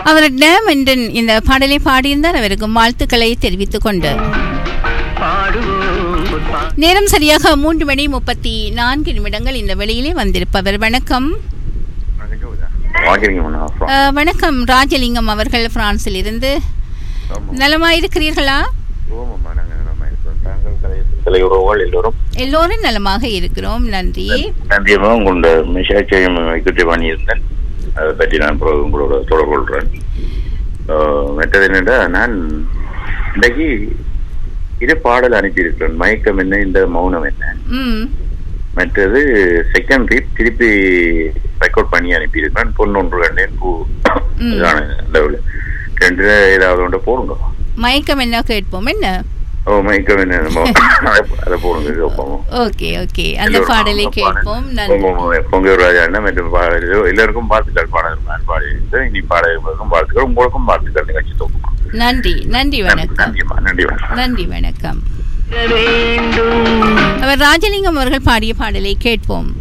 அவர் dam என்ற இந்த பாடலை பாடியிருந்தார் அவருக்கு வாழ்த்துக்களை தெரிவித்துக் கொண்டு நேரம் சரியாக மூன்று மணி முப்பத்தி நான்கு நிமிடங்கள் இந்த வெளியிலே வந்திருப்பவர் வணக்கம் வாங்கிருங்க அஹ், வணக்கம் ராஜலிங்கம் அவர்கள் பிரான்சில் இருந்து நலமாயிருக்கிறீர்களா தலையுறவுகள் எல்லோரும் எல்லோரும் நலமாக இருக்கிறோம் நன்றி நன்றியமாக உங்களோட மிஷாட்சியம் வைக்கிட்டு பண்ணியிருந்தேன் அதை பற்றி நான் பிறகு உங்களோட தொடர்பு கொள்கிறேன் ஆஹ் மற்றது என்னடா நான் இன்றைக்கு இரு பாடல் அனுப்பியிருக்கிறேன் மயக்கம் என்ன இந்த மௌனம் என்ன ம் மற்றது செகண்ட் ரீட் திருப்பி ரெக்கார்ட் பண்ணி அனுப்பியிருக்கிறேன் பொண்ணொன்று கண்டேன் பூ ம். இதான லெவலு ரெண்டுல ஏதாவது ஒன்று போடுங்க மயக்கம் என்ன கேட்போம் என்ன ஓ மயக்கம் என்ன நம்ம அதை போடுங்க கேட்போம் ஓகே ஓகே அந்த பாடலை கேட்போம் நன்றி பொங்கல் ராஜா அண்ணன் மற்றும் பாடல் எல்லாருக்கும் வாழ்த்துக்கள் பாடல் நான் பாடியிருந்தேன் இனி பாடலுக்கும் வாழ்த்துக்கள் உங்களுக்கும் வாழ்த்துக்கள் நிகழ்ச்சி தொகுப்பு நன்றி நன்றி நன்றி வணக்கம் நன்றிம்மா நன்றி வணக்கம் நன்றி வணக்கம் அவர் ராஜலிங்கம் அவர்கள் பாடிய பாடலை கேட்போம்